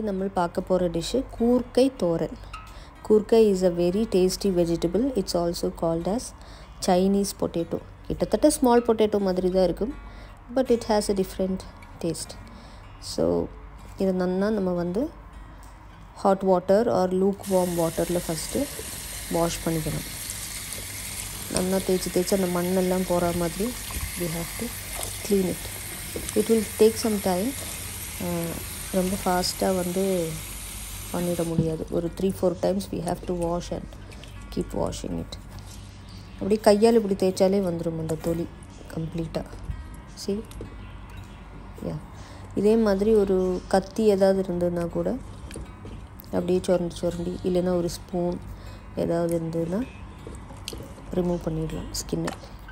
നമ്മൾ பார்க்க போகிற டிஷ்ஷு கூர்க்கை தோரன் கூர்க்கை is a very tasty vegetable it's also called as Chinese potato கிட்டத்தட்ட ஸ்மால் பொட்டேட்டோ மாதிரி தான் இருக்கும் but it has a different taste so இது நன்னா நம்ம வந்து hot water or lukewarm வாட்டரில் ஃபஸ்ட்டு வாஷ் பண்ணிக்கணும் நல்லா தேய்ச்சி தேய்ச்சி அந்த மண்ணெல்லாம் போகிற மாதிரி we have to clean it it will take some time ரொம்ப ஃபாஸ்ட்டாக வந்து பண்ணிட முடியாது ஒரு three four times we have to wash and keep washing it அப்படி கையால் இப்படி தேய்ச்சாலே வந்துடும் அந்த தொலி கம்ப்ளீட்டாக சி யா இதே மாதிரி ஒரு கத்தி ஏதாவது இருந்ததுன்னா கூட அப்படியே சுரண்டி சுரண்டி இல்லைன்னா ஒரு ஸ்பூன் ஏதாவது இருந்ததுன்னா ரிமூவ் பண்ணிடலாம் ஸ்கின்னை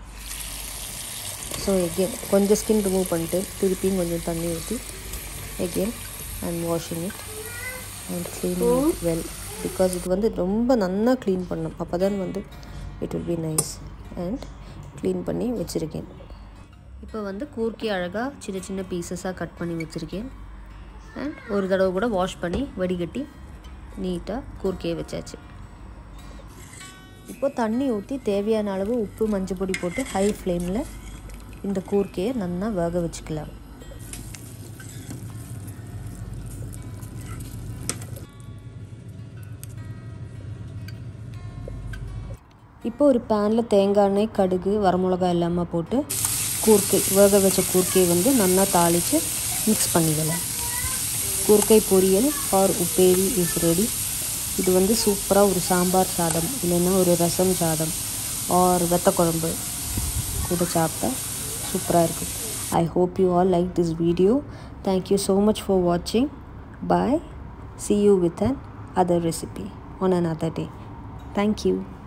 ஸோ எகெயின் கொஞ்சம் ஸ்கின் ரிமூவ் பண்ணிட்டு திருப்பியும் கொஞ்சம் தண்ணி ஊற்றி again and washing it and clean well because இது வந்து ரொம்ப நல்லா க்ளீன் பண்ணணும் அப்போ தான் வந்து it will be nice and clean பண்ணி வச்சுருக்கேன் இப்போ வந்து கூர்க்கி அழகாக சின்ன சின்ன பீசஸாக கட் பண்ணி வச்சுருக்கேன் அண்ட் ஒரு தடவை கூட வாஷ் பண்ணி வடிகட்டி நீட்டாக கூர்க்கியை வச்சாச்சு இப்போ தண்ணி ஊற்றி தேவையான அளவு உப்பு மஞ்சள் பொடி போட்டு ஹை ஃப்ளேமில் இந்த கூர்க்கையை நல்லா வேக வச்சுக்கலாம் இப்போ ஒரு பேனில் தேங்காய் எண்ணெய் கடுகு வரமிளகா எல்லாமே போட்டு கூர்க்கை வேக வச்ச கூர்க்கையை வந்து நல்லா தாளித்து மிக்ஸ் பண்ணிக்கலாம் கூர்க்கை பொரியல் ஆர் உப்பேரி இஸ் ரெடி இது வந்து சூப்பராக ஒரு சாம்பார் சாதம் இல்லைன்னா ஒரு ரசம் சாதம் ஆர் வெத்த குழம்பு கூட சாப்பிட்டா சூப்பராக இருக்கும் I hope you all like this video thank you so much for வாட்சிங் bye see you with another recipe on another day thank you